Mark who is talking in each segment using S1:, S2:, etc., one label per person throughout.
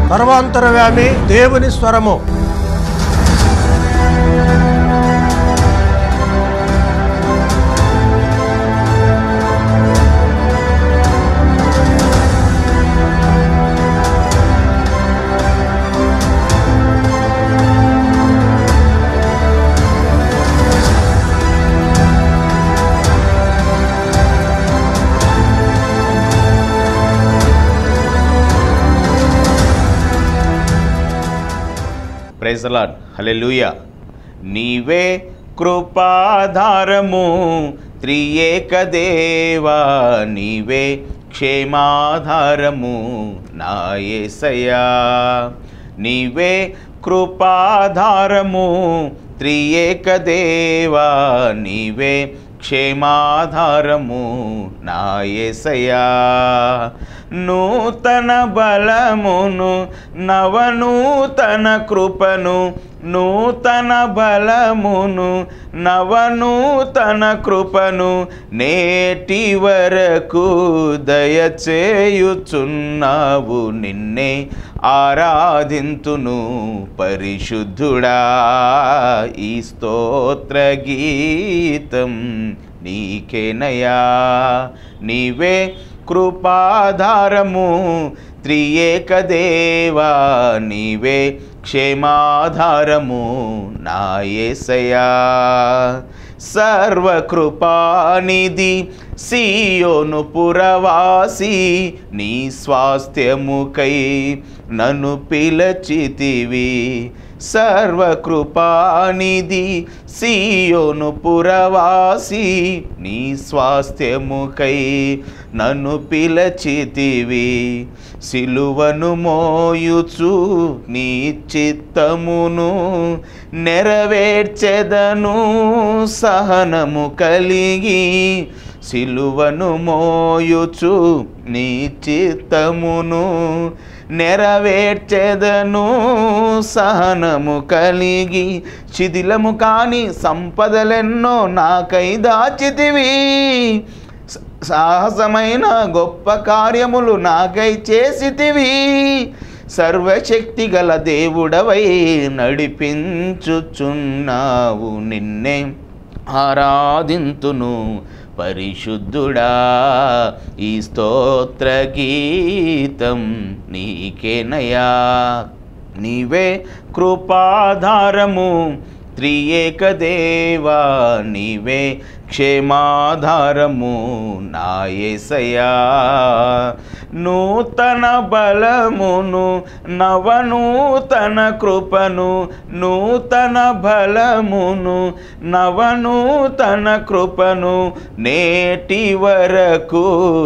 S1: సర్వాంతరవ్యామి దేవుని స్వరము
S2: praise lord hallelujah నీవే కృపాధారము త్రియేక దేవా నీవే క్షేమాధారము నాయసయా నీవే కృపాధారము త్రియేక దేవా నీవే క్షేమాధారము నాయసయా నూతన బలమును నవనూతన కృపను నూతన బలమును నవనూతన కృపను నేటి వరకు దయచేయుచున్నావు నిన్నే ఆరాధింతును పరిశుద్ధుడా ఈ స్తోత్ర గీతం నీకేనయా నీవే కృపాధారము త్రియేక దేవా నీవే క్షేమాధారము నాయసయా సర్వకృపానిధి సియోను పురవాసి నీ స్వాస్థ్యముకై నన్ను పిలచితివి సర్వకృపానిధి సియోను పురవాసి నీ స్వాస్థ్యముకై నన్ను పిలచితివి సిలువను మోయుచు నీ చిత్తమును నెరవేర్చెదను సహనము కలిగి సిలువను మోయుచు నీ చిత్తమును నెరవేర్చెదను సహనము కలిగి శిథిలము కాని సంపదలెన్నో నాకై దాచితివి స- సాహసమైన గొప్ప కార్యములు నాకై చేసితివి సర్వశక్తి గల దేవుడవై నడిపించుచున్నావు నిన్నే ఆరాధింతును పరిశుద్ధుడా ఈ స్తోత్ర గీతం నీకేనయా నీవే కృపాధారము త్రియేక దేవా నీవే క్షేమాధారము నాయసయా నూతన బలమును నవనూతన కృపను నూతన బలమును నవనూతన కృపను నేటి వరకు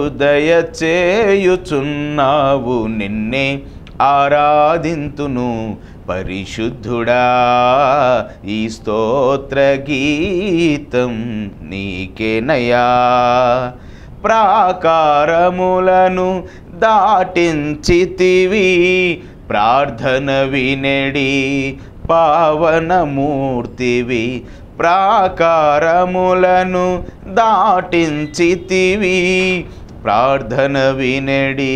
S2: దయచేయుచున్నావు నిన్నే ఆరాధింతును పరిశుద్ధుడా ఈ స్తోత్ర గీతం నీకేనయా ప్రాకారములను దాటించితివి ప్రార్థన వినడి పావనమూర్తివి ప్రాకారములను దాటించితివి ప్రార్థన వినడి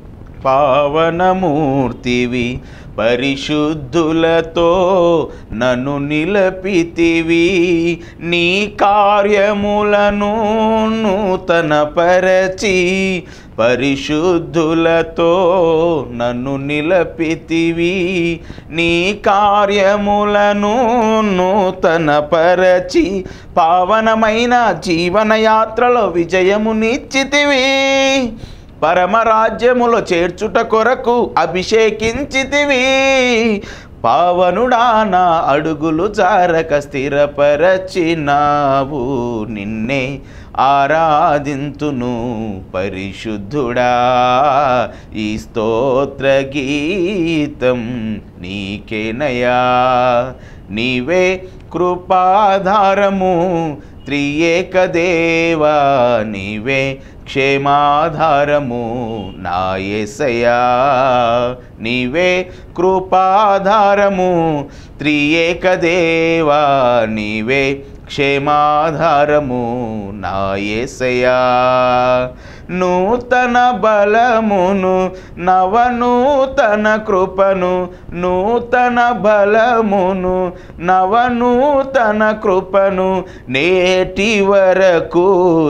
S2: పావనమూర్తివి పరిశుద్ధులతో నన్ను నిలపితివి నీ కార్యములను నూతన పరచి పరిశుద్ధులతో నన్ను నిలపితివి నీ కార్యములను నూతన పరచి పావనమైన జీవనయాత్రలో విజయమునిచ్చితివి పరమరాజ్యములో చేర్చుట కొరకు అభిషేకించితివి పావనుడా నా అడుగులు జారక స్థిరపరచినావు నిన్నే ఆరాధింతును పరిశుద్ధుడా ఈ స్తోత్ర గీతం నీకేనయా నీవే కృపాధారము త్రియేక దేవా నీవే క్షేమాధారము నాయసయా నీవే కృపాధారము త్రియేక దేవా నీవే క్షేమాధారము నాయసయా నూతన బలమును నవనూతన కృపను నూతన బలమును నవనూతన కృపను నేటి వరకు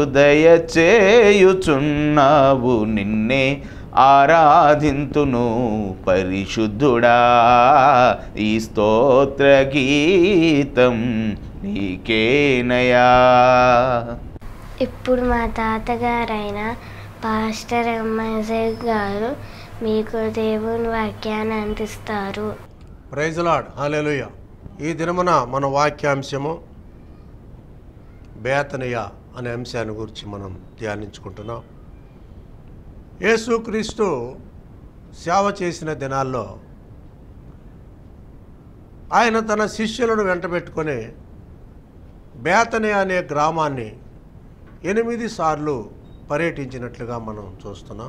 S2: దయచేయుచున్నావు నిన్నే ఆరాధింతును పరిశుద్ధుడా ఈ స్తోత్ర గీతం నీకేనయా
S1: ఇప్పుడు మా తాతగారైన పాస్టర్ ఎంఎస్ఏ గారు మీకు దేవుని వాక్యాన్ని అందిస్తారు
S3: ప్రైజ్ లాడ్ హాలేలుయ ఈ దినమున మన వాక్యాంశము బేతనయ అనే అంశాన్ని గురించి మనం ధ్యానించుకుంటున్నాం యేసుక్రీస్తు సేవ చేసిన దినాల్లో ఆయన తన శిష్యులను వెంటబెట్టుకొని బేతనే అనే గ్రామాన్ని ఎనిమిది సార్లు పర్యటించినట్లుగా మనం చూస్తున్నాం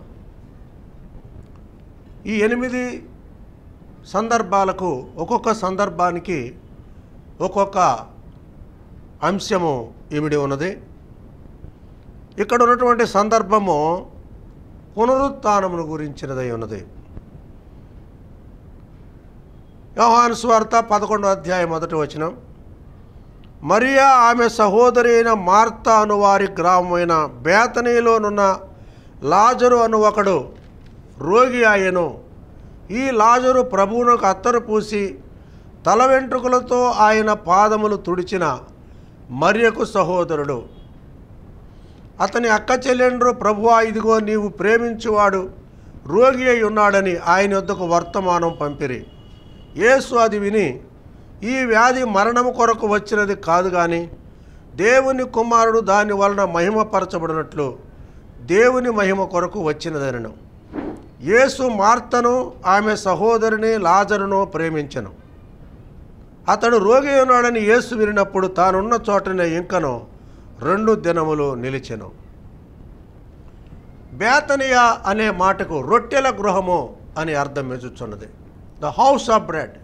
S3: ఈ ఎనిమిది సందర్భాలకు ఒక్కొక్క సందర్భానికి ఒక్కొక్క అంశము ఇమిడి ఉన్నది ఇక్కడ ఉన్నటువంటి సందర్భము పునరుత్నమును గురించినదై ఉన్నది యోహాను స్వార్త పదకొండో అధ్యాయం మొదటి వచనం మరియా ఆమె సహోదరి అయిన మార్తా అను వారి గ్రామమైన బేతనీలోనున్న లాజరు అను ఒకడు రోగి ఆయను ఈ లాజరు ప్రభువునకు అత్తరు పూసి తల వెంట్రుకలతో ఆయన పాదములు తుడిచిన మరియకు సహోదరుడు అతని అక్క చెల్లెండ్రు ప్రభువా ఇదిగో నీవు ప్రేమించువాడు రోగి అయి ఉన్నాడని ఆయన వద్దకు వర్తమానం పంపిరి యేసు అది విని ఈ వ్యాధి మరణము కొరకు వచ్చినది కాదు కానీ దేవుని కుమారుడు దాని వలన మహిమపరచబడినట్లు దేవుని మహిమ కొరకు వచ్చినదనను యేసు మార్తను ఆమె సహోదరిని లాజరును ప్రేమించను అతడు రోగి ఉన్నాడని యేసు వినినప్పుడు తానున్న చోటనే ఇంకను రెండు దినములు నిలిచెను బేతనియా అనే మాటకు రొట్టెల గృహము అని అర్థం మెచ్చుచున్నది the house of bread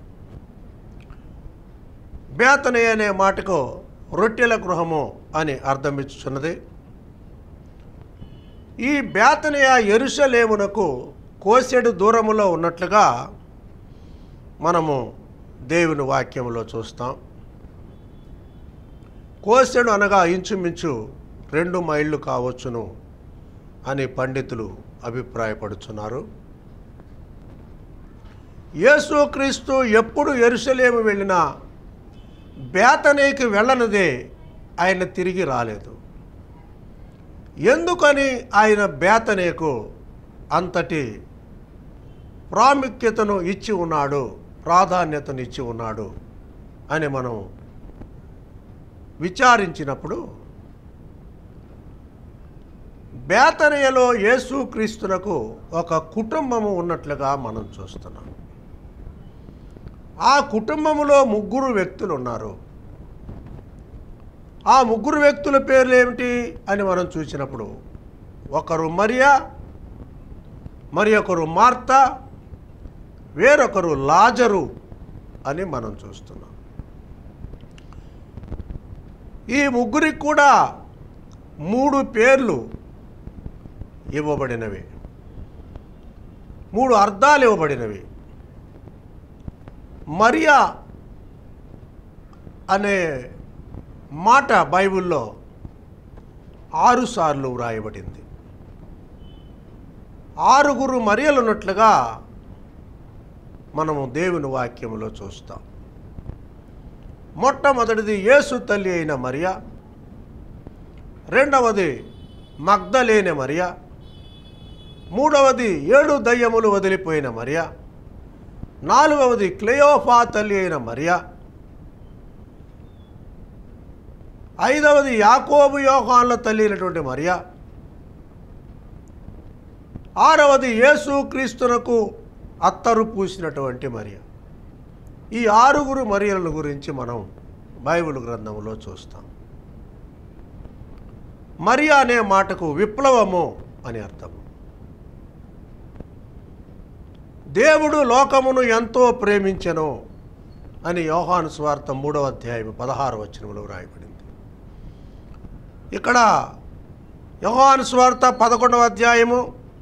S3: Bethany అనే మాటకు రొట్టెల గృహము అని అర్థం ఇచ్చుచున్నది ఈ బేతనియ ఎరుసలేమునకు కోసెడు దూరములో ఉన్నట్లుగా మనము దేవుని వాక్యములో చూస్తాం కోసెడు అనగా ఇంచుమించు రెండు మైళ్ళు కావచ్చును అని పండితులు అభిప్రాయపడుచున్నారు యేసుక్రీస్తు ఎప్పుడు ఎరుసలేము వెళ్ళినా బేతనేకి వెళ్ళనిదే ఆయన తిరిగి రాలేదు ఎందుకని ఆయన బేతనేకు అంతటి ప్రాముఖ్యతను ఇచ్చి ఉన్నాడు ప్రాధాన్యతను ఇచ్చి ఉన్నాడు అని మనం విచారించినప్పుడు బేతనయలో యేసుక్రీస్తునకు ఒక కుటుంబము ఉన్నట్లుగా మనం చూస్తున్నాం ఆ కుటుంబములో ముగ్గురు వ్యక్తులు ఉన్నారు ఆ ముగ్గురు వ్యక్తుల పేర్లు ఏమిటి అని మనం చూసినప్పుడు ఒకరు మరియా మరి ఒకరు మార్త వేరొకరు లాజరు అని మనం చూస్తున్నాం ఈ ముగ్గురికి కూడా మూడు పేర్లు ఇవ్వబడినవి మూడు అర్థాలు ఇవ్వబడినవి మరియా అనే మాట బైబిల్లో ఆరు సార్లు వ్రాయబడింది ఆరుగురు మరియలు ఉన్నట్లుగా మనము దేవుని వాక్యములో చూస్తాం మొట్టమొదటిది యేసు తల్లి అయిన మరియా రెండవది మగ్ధలేని మరియా మూడవది ఏడు దయ్యములు వదిలిపోయిన మరియా నాలుగవది క్లెయోఫా తల్లి అయిన మరియా ఐదవది యాకోబు యోహాన్ల తల్లి అయినటువంటి మరియా ఆరవది యేసు క్రీస్తునకు అత్తరు పూసినటువంటి మరియ ఈ ఆరుగురు మరియల గురించి మనం బైబిల్ గ్రంథంలో చూస్తాం మరియా అనే మాటకు విప్లవము అని అర్థం దేవుడు లోకమును ఎంతో ప్రేమించెను అని యోహాను స్వార్థ మూడవ అధ్యాయం పదహారు వచనంలో వ్రాయబడింది ఇక్కడ యోహాను స్వార్త పదకొండవ అధ్యాయము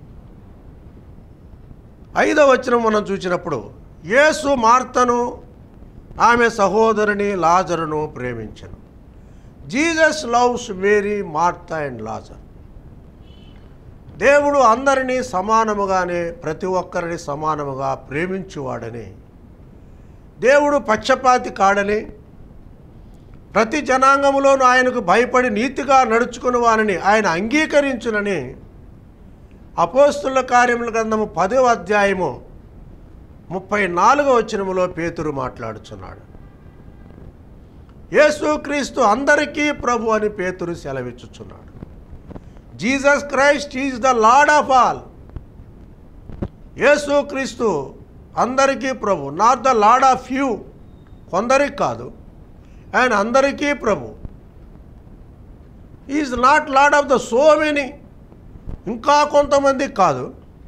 S3: ఐదవ వచనం మనం చూసినప్పుడు యేసు మార్తను ఆమె సహోదరుని లాజరును ప్రేమించను Jesus loves Mary Martha and Lazar దేవుడు అందరినీ సమానముగానే ప్రతి ఒక్కరిని సమానముగా ప్రేమించువాడని దేవుడు పక్షపాతి కాడని ప్రతి జనాంగములోనూ ఆయనకు భయపడి నీతిగా నడుచుకుని వారిని ఆయన అంగీకరించునని అపోస్తుల కార్యముల గ్రంథము పదో అధ్యాయము ముప్పై నాలుగో వచనములో పేతురు మాట్లాడుచున్నాడు యేసుక్రీస్తు అందరికీ ప్రభు అని పేతురు సెలవిచ్చుచున్నాడు Jesus Christ is the Lord of all యేసుక్రీస్తు అందరికీ ప్రభు not the Lord of you కొందరికి కాదు ఆయన అందరికీ ప్రభు is not Lord of the so many ఇంకా కొంతమంది కాదు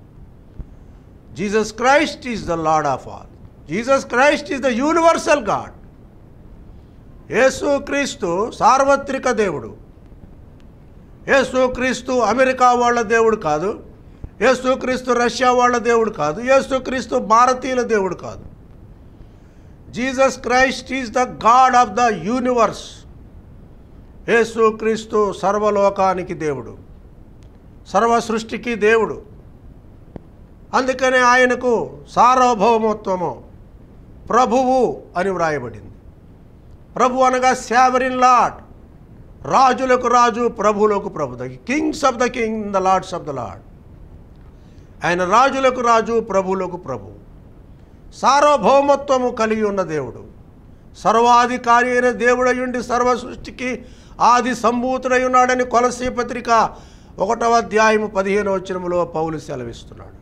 S3: Jesus Christ is the Lord of all Jesus Christ is the universal God యేసుక్రీస్తు సార్వత్రిక దేవుడు యేసుక్రీస్తు అమెరికా వాళ్ళ దేవుడు కాదు యేసుక్రీస్తు రష్యా వాళ్ళ దేవుడు కాదు యేసుక్రీస్తు భారతీయుల దేవుడు కాదు Jesus Christ is the God of the universe యేసుక్రీస్తు సర్వలోకానికి దేవుడు సర్వ సృష్టికి దేవుడు అందుకనే ఆయనకు సార్వభౌమత్వము ప్రభువు అని వ్రాయబడింది ప్రభు అనగా శావరిన్ లాడ్ రాజులకు రాజు ప్రభువులకు ప్రభు the kings of the king the lords of the Lord ఆయన రాజులకు రాజు ప్రభువులకు ప్రభు సార్వభౌమత్వము కలిగి ఉన్న దేవుడు సర్వాధికారి అయిన దేవుడయుండి సర్వ సృష్టికి ఆది సంభూతుడై ఉన్నాడని కొలసీ పత్రిక ఒకటవ అధ్యాయము పదిహేను వచనములో పౌలు సెలవిస్తున్నాడు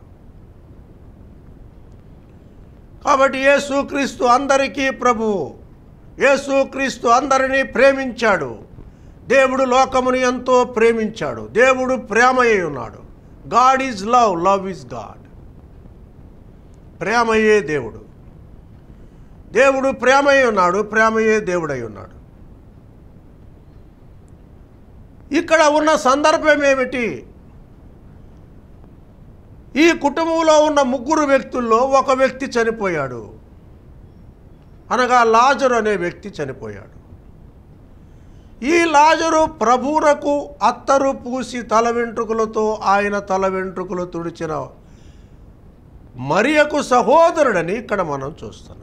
S3: కాబట్టి యేసుక్రీస్తు అందరికీ ప్రభువు యేసుక్రీస్తు అందరినీ ప్రేమించాడు దేవుడు లోకమును ఎంతో ప్రేమించాడు దేవుడు ప్రేమయ్య ఉన్నాడు God is love love is God ప్రేమయ్యే దేవుడు దేవుడు ప్రేమయ్య ఉన్నాడు ప్రేమయ్యే దేవుడై ఉన్నాడు ఇక్కడ ఉన్న సందర్భం ఏమిటి ఈ కుటుంబంలో ఉన్న ముగ్గురు వ్యక్తుల్లో ఒక వ్యక్తి చనిపోయాడు అనగా లాజరు అనే వ్యక్తి చనిపోయాడు ఈ లాజరు ప్రభువునకు అత్తరు పూసి తల వెంట్రుకలతో ఆయన తల వెంట్రుకలు తుడిచిన మరియకు సహోదరుడని ఇక్కడ మనం చూస్తున్నాం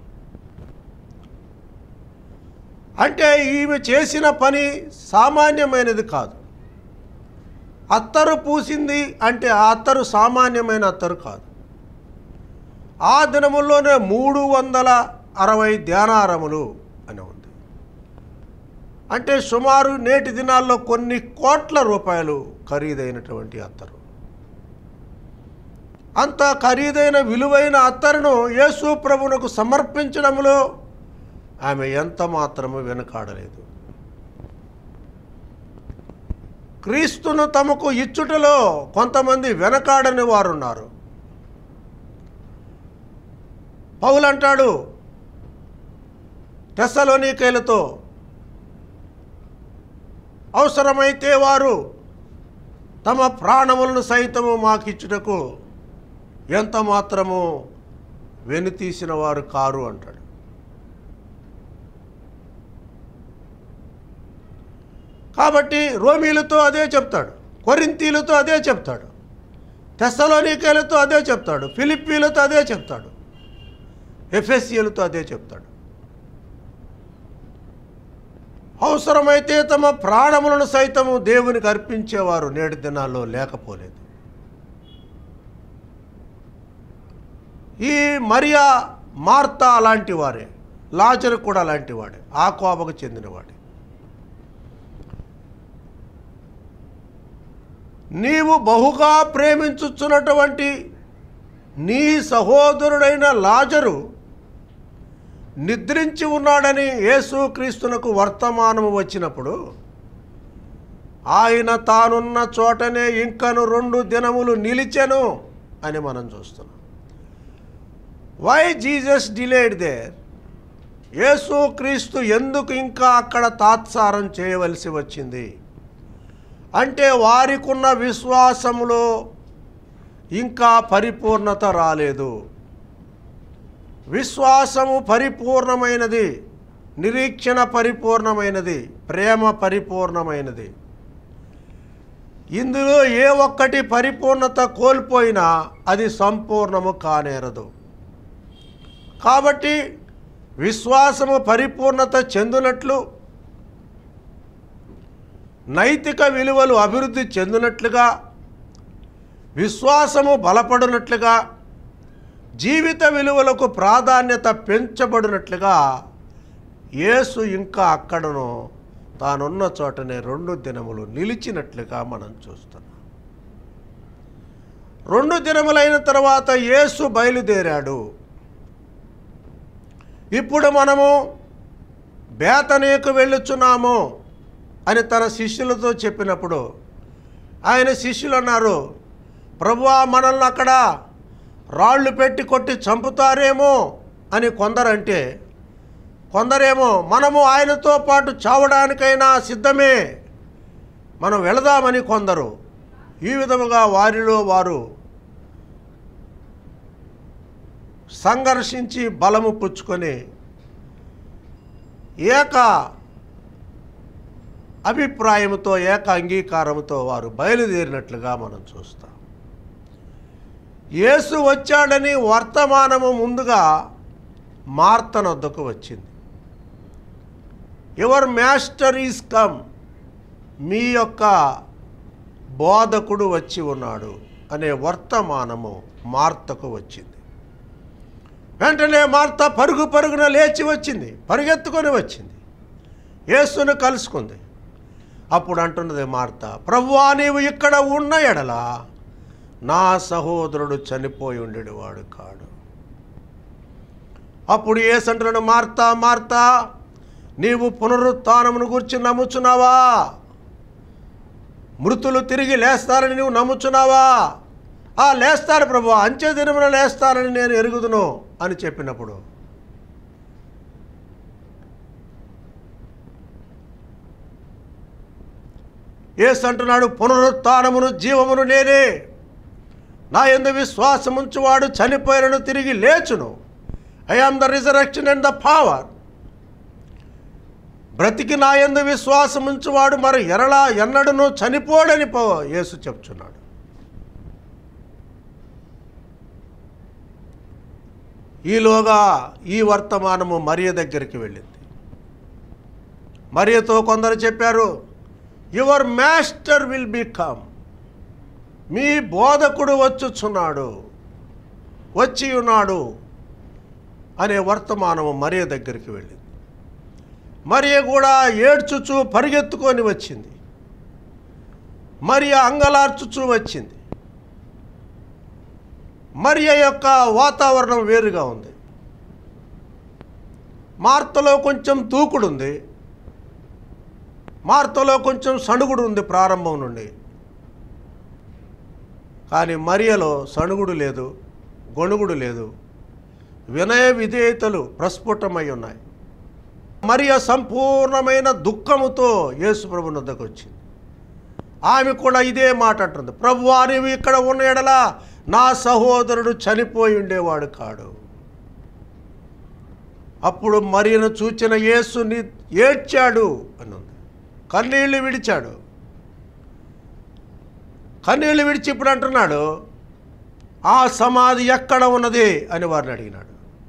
S3: అంటే ఈమె చేసిన పని సామాన్యమైనది కాదు అత్తరు పూసింది అంటే ఆ అత్తరు సామాన్యమైన అత్తరు కాదు ఆ దినముల్లోనే మూడు వందల అరవై ధ్యానారములు అని ఉంది అంటే సుమారు నేటి దినాల్లో కొన్ని కోట్ల రూపాయలు ఖరీదైనటువంటి అత్తరు అంత ఖరీదైన విలువైన అత్తరును యేసు ప్రభునకు సమర్పించడంలో ఆమె ఎంత మాత్రము వెనకాడలేదు క్రీస్తును తమకు ఇచ్చుటలో కొంతమంది వెనకాడని వారు ఉన్నారు పౌలు అంటాడు తెస్సలోనికైలతో అవసరమైతే వారు తమ ప్రాణములను సైతము మాకిచ్చుటకు ఎంత మాత్రము వెనుతీసిన వారు కారు అంటాడు కాబట్టి రోమీలతో అదే చెప్తాడు కొరింతీలతో అదే చెప్తాడు తెస్సలోనికేలతో అదే చెప్తాడు ఫిలిప్పీలతో అదే చెప్తాడు ఎఫ్ఎస్సీలతో అదే చెప్తాడు అవసరమైతే తమ ప్రాణములను సైతము దేవునికి అర్పించేవారు నేటి దినాల్లో లేకపోలేదు ఈ మరియా మార్తా అలాంటి వారే లాజరు కూడా అలాంటి వాడే ఆ కోపకు చెందినవాడే నీవు బహుగా ప్రేమించుచున్నటువంటి నీ సహోదరుడైన లాజరు నిద్రించి ఉన్నాడని యేసుక్రీస్తునకు వర్తమానము వచ్చినప్పుడు ఆయన తానున్న చోటనే ఇంకను రెండు దినములు నిలిచెను అని మనం చూస్తున్నాం వై జీసస్ డిలేడ్ దేర్ యేసుక్రీస్తు ఎందుకు ఇంకా అక్కడ తాత్సారం చేయవలసి వచ్చింది అంటే వారికున్న విశ్వాసములో ఇంకా పరిపూర్ణత రాలేదు విశ్వాసము పరిపూర్ణమైనది నిరీక్షణ పరిపూర్ణమైనది ప్రేమ పరిపూర్ణమైనది ఇందులో ఏ ఒక్కటి పరిపూర్ణత కోల్పోయినా అది సంపూర్ణము కానేరదు కాబట్టి విశ్వాసము పరిపూర్ణత చెందినట్లు నైతిక విలువలు అభివృద్ధి చెందినట్లుగా విశ్వాసము బలపడినట్లుగా జీవిత విలువలకు ప్రాధాన్యత పెంచబడినట్లుగా యేసు ఇంకా అక్కడను తానున్న చోటనే రెండు దినములు నిలిచినట్లుగా మనం చూస్తున్నాం రెండు దినములైన తర్వాత యేసు బయలుదేరాడు ఇప్పుడు మనము బేతనేకు వెళ్ళుచున్నాము అని తన శిష్యులతో చెప్పినప్పుడు ఆయన శిష్యులు అన్నారు ప్రభువా మనల్ని అక్కడ రాళ్ళు పెట్టి కొట్టి చంపుతారేమో అని కొందరంటే కొందరేమో మనము ఆయనతో పాటు చావడానికైనా సిద్ధమే మనం వెళదామని కొందరు ఈ విధముగా వారిలో వారు సంఘర్షించి బలము పుచ్చుకొని ఏక అభిప్రాయంతో ఏక అంగీకారంతో వారు బయలుదేరినట్లుగా మనం చూస్తాం యేసు వచ్చాడని వర్తమానము ముందుగా మార్తనొద్దకు వచ్చింది యువర్ మాస్టర్ ఈజ్ కమ్ మీ యొక్క బోధకుడు వచ్చి ఉన్నాడు అనే వర్తమానము మార్తకు వచ్చింది వెంటనే మార్త పరుగు పరుగున లేచి వచ్చింది పరిగెత్తుకొని వచ్చింది యేసును కలుసుకుంది అప్పుడు అంటున్నది మార్త ప్రభువా నీవు ఇక్కడ ఉన్న ఎడల నా సహోదరుడు చనిపోయి ఉండేవాడు కాడు అప్పుడు ఏసంటున్నాడు మార్తా మార్తా నీవు పునరుత్నమును గురించి నమ్ముచున్నావా మృతులు తిరిగి లేస్తారని నువ్వు నమ్ముచున్నావా ఆ లేస్తారు ప్రభు అంచె దినమున లేస్తారని నేను ఎరుగుదును అని చెప్పినప్పుడు ఏసు అంటున్నాడు పునరుత్నమును జీవమును నేనే నా ఎందు విశ్వాసముంచువాడు చనిపోయినను తిరిగి లేచును I am the resurrection and the power బ్రతికి నా ఎందు విశ్వాసముంచువాడు మరి ఎరలా ఎన్నడను చనిపోడని పో యేసు చెప్తున్నాడు ఈలోగా ఈ వర్తమానము మరియ దగ్గరికి వెళ్ళింది మరియతో కొందరు చెప్పారు యువర్ మాస్టర్ విల్ బికమ్ మీ బోధకుడు వచ్చుచున్నాడు వచ్చి ఉన్నాడు అనే వర్తమానము మరియ దగ్గరికి వెళ్ళింది మరియ కూడా ఏడ్చుచు పరిగెత్తుకొని వచ్చింది మరియ అంగలార్చుచూ వచ్చింది మరియ యొక్క వాతావరణం వేరుగా ఉంది మార్తలో కొంచెం తూకుడుంది మార్తలో కొంచెం సణుగుడు ఉంది ప్రారంభం నుండి కానీ మరియలో సణుగుడు లేదు గొణుగుడు లేదు వినయ విధేయతలు ప్రస్ఫుటమై ఉన్నాయి మరియ సంపూర్ణమైన దుఃఖముతో యేసు ప్రభు వద్దకు వచ్చింది ఆమె కూడా ఇదే మాట అంటుంది ప్రభువా నీవు ఇక్కడ ఉన్న ఎడల నా సహోదరుడు చనిపోయి ఉండేవాడు కాడు అప్పుడు మరియను చూచిన యేసుని ఏడ్చాడు అని ఉంది కన్నీళ్లు విడిచాడు కన్నీళ్లు విడిచి ఇప్పుడు అంటున్నాడు ఆ సమాధి ఎక్కడ ఉన్నది అని వారిని అడిగినాడు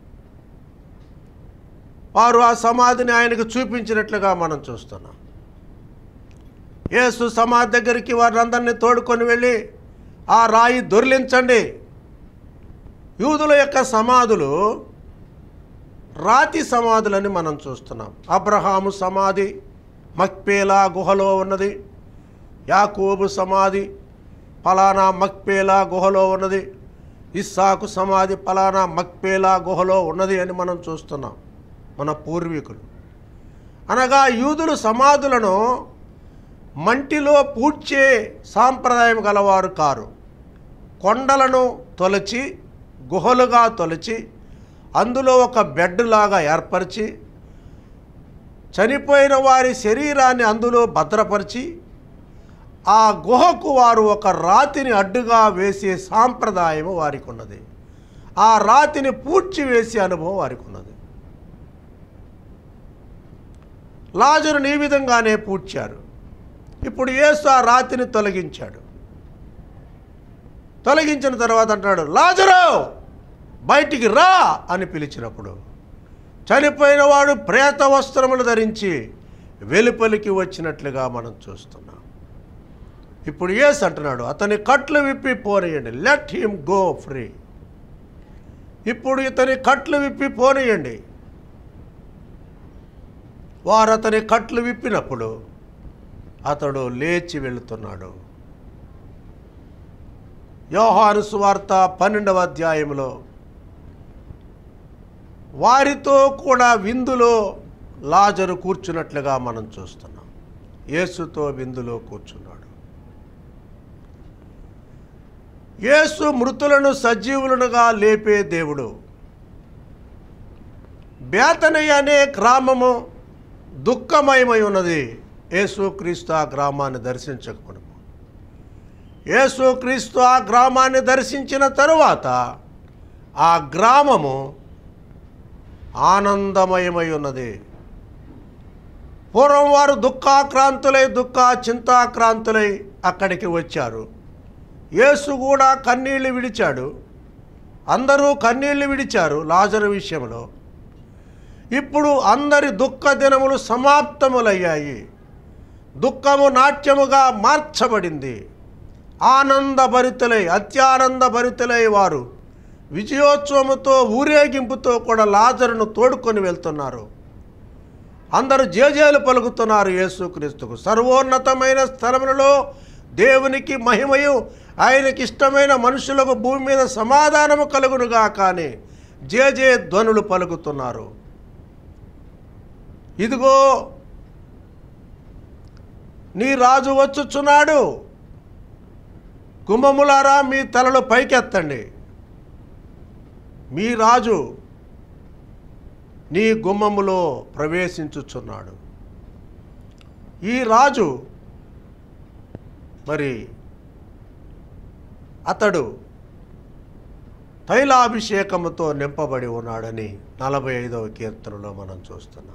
S3: వారు ఆ సమాధిని ఆయనకు చూపించినట్లుగా మనం చూస్తున్నాం యేసు సమాధి దగ్గరికి వారిని అందరినీ తోడుకొని వెళ్ళి ఆ రాయి దొర్లించండి యూదుల యొక్క సమాధులు రాతి సమాధులని మనం చూస్తున్నాం అబ్రహాము సమాధి మక్పేలా గుహలో ఉన్నది యాకోబు సమాధి ఫలానా మక్పేలా గుహలో ఉన్నది ఇస్సాకు సమాధి ఫలానా మక్పేలా గుహలో ఉన్నది అని మనం చూస్తున్నాం మన పూర్వీకులు అనగా యూదులు సమాధులను మంటిలో పూడ్చే సాంప్రదాయం గలవారు కారు కొండలను తొలచి గుహలుగా తొలచి అందులో ఒక బెడ్ లాగా ఏర్పరిచి చనిపోయిన వారి శరీరాన్ని అందులో భద్రపరిచి ఆ గుహకు వారు ఒక రాతిని అడ్డుగా వేసే సాంప్రదాయం వారికి ఉన్నది ఆ రాతిని పూడ్చి వేసే అనుభవం వారికి ఉన్నది లాజరుని ఈ విధంగానే పూడ్చారు ఇప్పుడు యేసు ఆ రాతిని తొలగించాడు తొలగించిన తర్వాత అంటాడు లాజరు బయటికి రా అని పిలిచినప్పుడు చనిపోయిన వాడు ప్రేత వస్త్రములు ధరించి వెలుపలికి వచ్చినట్లుగా మనం చూస్తున్నాం ఇప్పుడు ఏస్ అంటున్నాడు అతని కట్లు విప్పి పోనీయండి లెట్ హిమ్ గో ఫ్రీ ఇప్పుడు ఇతని కట్లు విప్పి పోనీయండి వారు అతని కట్లు విప్పినప్పుడు అతడు లేచి వెళుతున్నాడు యోహాను సువార్త పన్నెండవ అధ్యాయంలో వారితో కూడా విందులో లాజరు కూర్చున్నట్లుగా మనం చూస్తున్నాం యేసుతో విందులో కూర్చున్నాడు యేసు మృతులను సజీవులనుగా లేపే దేవుడు బేతనయ్య అనే గ్రామము దుఃఖమయమై ఉన్నది యేసుక్రీస్తు ఆ గ్రామాన్ని దర్శించకపోవడం యేసుక్రీస్తు ఆ గ్రామాన్ని దర్శించిన తరువాత ఆ గ్రామము ఆనందమయమై ఉన్నది పూర్వం వారు దుఃఖాక్రాంతులై దుఃఖ చింతాక్రాంతులై అక్కడికి వచ్చారు యేసు కూడా కన్నీళ్లు విడిచాడు అందరూ కన్నీళ్లు విడిచారు లాజరు విషయంలో ఇప్పుడు అందరి దుఃఖ దినములు సమాప్తములయ్యాయి దుఃఖము నాట్యముగా మార్చబడింది ఆనందభరితులై అత్యానంద భరితులై వారు విజయోత్సవముతో ఊరేగింపుతో కూడా లాజరును తోడుకొని వెళ్తున్నారు అందరూ జేజేలు పలుకుతున్నారు యేసుక్రీస్తుకు సర్వోన్నతమైన స్థలములలో దేవునికి మహిమయు ఆయనకి ఇష్టమైన మనుషులకు భూమి మీద సమాధానము కలుగునుగా కానీ జేజే ధ్వనులు పలుకుతున్నారు ఇదిగో నీ రాజు వచ్చుచున్నాడు కుంభములారా మీ తలలు పైకెత్తండి మీ రాజు నీ గుమ్మములో ప్రవేశించుచున్నాడు ఈ రాజు మరి అతడు తైలాభిషేకముతో నింపబడి ఉన్నాడని నలభై ఐదవ కీర్తనలో మనం చూస్తున్నాం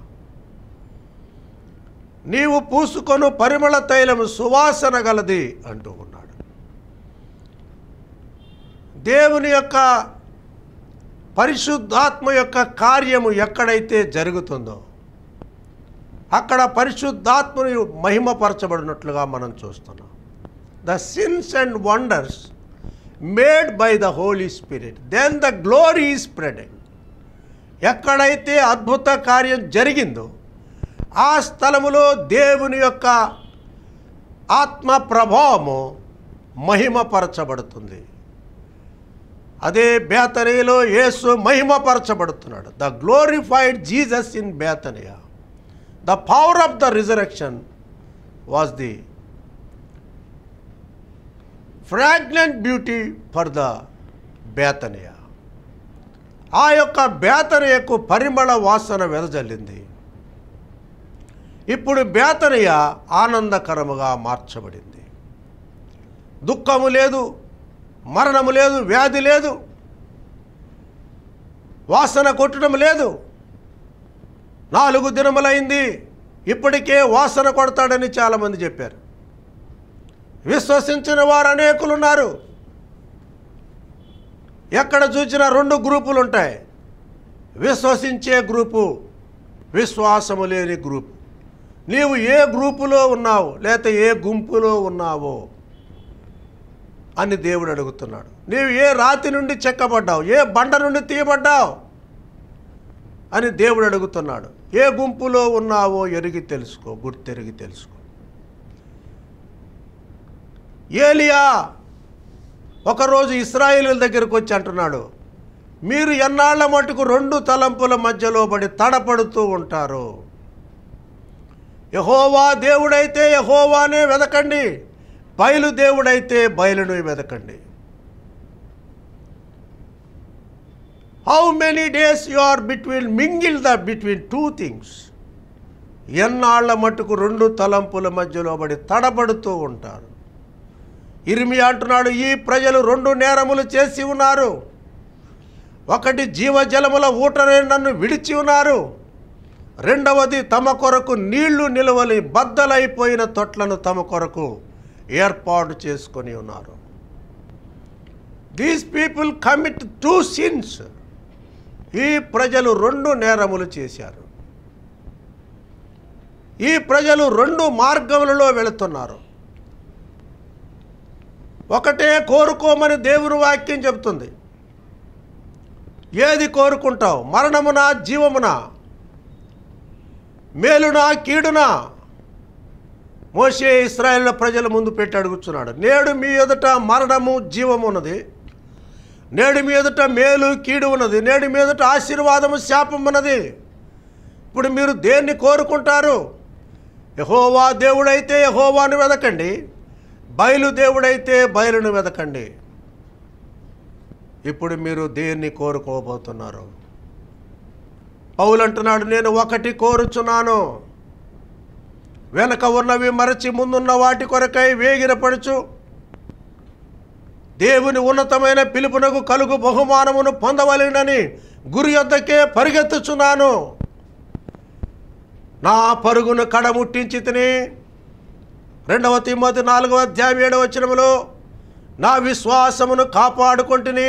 S3: నీవు పూసుకొను పరిమళ తైలము సువాసన గలది అంటూ ఉన్నాడు దేవుని యొక్క పరిశుద్ధాత్మ యొక్క కార్యము ఎక్కడైతే జరుగుతుందో అక్కడ పరిశుద్ధాత్మను మహిమపరచబడినట్లుగా మనం చూస్తున్నాం the sins and wonders made by the Holy Spirit then the glory spreading ఎక్కడైతే అద్భుత కార్యం జరిగిందో ఆ స్థలములో దేవుని యొక్క ఆత్మ ప్రభావము మహిమపరచబడుతుంది అదే బేతనీలో యేసు మహిమపరచబడుతున్నాడు the glorified Jesus in Bethania the power of the resurrection was the fragrant beauty for the Bethania ఆ యొక్క బేతనియకు పరిమళ వాసన వెదజల్లింది ఇప్పుడు బేతనియ ఆనందకరముగా మార్చబడింది దుఃఖము లేదు మరణము లేదు వ్యాధి లేదు వాసన కొట్టడం లేదు నాలుగు దినములైంది ఇప్పటికే వాసన కొడతాడని చాలామంది చెప్పారు విశ్వసించిన వారు అనేకులు ఉన్నారు ఎక్కడ చూసినా రెండు గ్రూపులు ఉంటాయి విశ్వసించే గ్రూపు విశ్వాసము లేని గ్రూపు నీవు ఏ గ్రూపులో ఉన్నావు లేకపోతే ఏ గుంపులో ఉన్నావో అని దేవుడు అడుగుతున్నాడు నీవు ఏ రాతి నుండి చెక్కబడ్డావు ఏ బండ నుండి తీయబడ్డావు అని దేవుడు అడుగుతున్నాడు ఏ గుంపులో ఉన్నావో ఎరిగి తెలుసుకో గుర్తెరిగి తెలుసుకో ఏలియా ఒకరోజు ఇస్రాయేలీల దగ్గరకు వచ్చి అంటున్నాడు మీరు ఎన్నాళ్ల మటుకు రెండు తలంపుల మధ్యలో పడి తడపడుతూ ఉంటారు యహోవా దేవుడైతే యహోవానే వెదకండి బయలు దేవుడైతే బయలును వెదకండి how many days you are between mingle the between two things ఎన్నాళ్ల మట్టుకు రెండు తలంపుల మధ్యలో పడి తడబడుతూ ఉంటారు ఇరిమి అంటున్నాడు ఈ ప్రజలు రెండు నేరములు చేసి ఉన్నారు ఒకటి జీవజలముల ఊటనే నన్ను విడిచి ఉన్నారు రెండవది తమ కొరకు నీళ్లు నిలవలి బద్దలైపోయిన తొట్లను తమ కొరకు ఏర్పాటు చేసుకొని ఉన్నారు these people commit two sins ఈ ప్రజలు రెండు నేరములు చేశారు ఈ ప్రజలు రెండు మార్గములలో వెళుతున్నారు ఒకటే కోరుకోమని దేవుని వాక్యం చెబుతుంది ఏది కోరుకుంటావు మరణమునా జీవమునా మేలునా కీడునా మోసే ఇస్రాయేల్ ప్రజల ముందు పెట్టి అడుగుతున్నాడు నేడు మీ ఎదుట మరణము జీవము ఉన్నది నేడు మీ ఎదుట మేలు కీడు ఉన్నది నేడు మీ ఎదుట ఆశీర్వాదము శాపం ఉన్నది ఇప్పుడు మీరు దేన్ని కోరుకుంటారు యహోవా దేవుడైతే యహోవాను వెదకండి బయలు దేవుడైతే బయలును వెదకండి ఇప్పుడు మీరు దేన్ని కోరుకోబోతున్నారు పౌలు అంటున్నాడు నేను ఒకటి కోరుచున్నాను వెనక ఉన్నవి మరచి ముందున్న వాటి కొరకై వేగిరపడుచు దేవుని ఉన్నతమైన పిలుపునకు కలుగు బహుమానమును పొందవలెనని గురి యొద్దకే పరిగెత్తుచున్నాను నా పరుగును కడముట్టించి తిని రెండవ తిమ్మతి నాలుగవ అధ్యాయం ఏడవ వచనములో నా విశ్వాసమును కాపాడుకుంటుని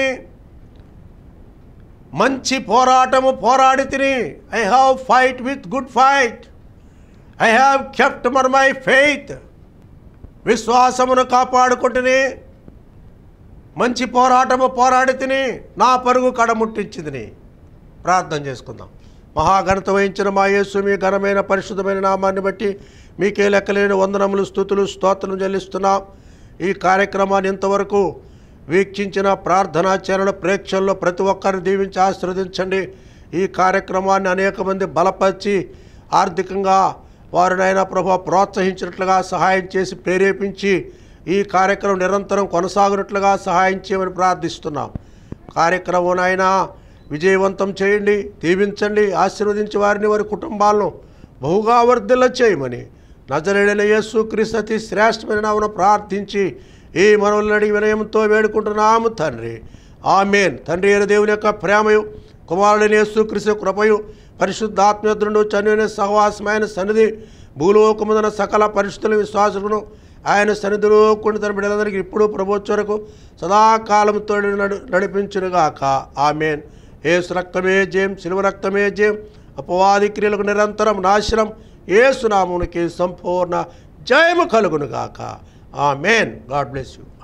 S3: మంచి పోరాటము పోరాడి తిని I have fight with good fight I have kept మర్ మై ఫెయిత్ విశ్వాసమును కాపాడుకుంటుని మంచి పోరాటము పోరాడి తిని నా పరుగు కడముట్టించింది ప్రార్థన చేసుకుందాం మహాఘనత వహించిన మా యేసు మీ ఘనమైన పరిశుద్ధమైన నామాన్ని బట్టి మీకే లెక్కలేని వందనములు స్థుతులు స్తోత్రం చెల్లిస్తున్నాం ఈ కార్యక్రమాన్ని ఇంతవరకు వీక్షించిన ప్రార్థనాచరణ ప్రేక్షకుల్లో ప్రతి ఒక్కరిని దీవించి ఆశీర్వదించండి ఈ కార్యక్రమాన్ని అనేక మంది బలపరిచి ఆర్థికంగా వారినైనా ప్రభు ప్రోత్సహించినట్లుగా సహాయం చేసి ప్రేరేపించి ఈ కార్యక్రమం నిరంతరం కొనసాగినట్లుగా సహాయం చేయమని ప్రార్థిస్తున్నాం కార్యక్రమం అయినా విజయవంతం చేయండి దీవించండి ఆశీర్వదించి వారిని వారి కుటుంబాలను బహుగా వర్ధిల్ల చేయమని నజరేడైన యేసు క్రీస్తు అతి శ్రేష్టమైన నామను ప్రార్థించి ఈ మనవులను అడిగి వినయంతో వేడుకుంటున్నాము తండ్రి ఆమెన్ తండ్రి అయిన దేవుని యొక్క ప్రేమయు కుమారుడైన యేసు క్రీస్తు కృపయు పరిశుద్ధాత్మయుద్రుడు చనివైన సహవాసమైన సన్నిధి భూలోకముదన సకల పరిశుద్ధుల విశ్వాసులను ఆయన సన్నిధిలో కొన్ని తన బిడ్డలందరికీ ఇప్పుడు ప్రభుత్వ వరకు సదాకాలంతో నడు నడిపించునుగాక ఆమెన్ ఏసు రక్తమే జయం శిలువ రక్తమే జయం అపవాది క్రియలకు నిరంతరం నాశనం ఏసునామునికి సంపూర్ణ జయము కలుగునుగాక ఆమెన్ గాడ్ బ్లెస్ యూ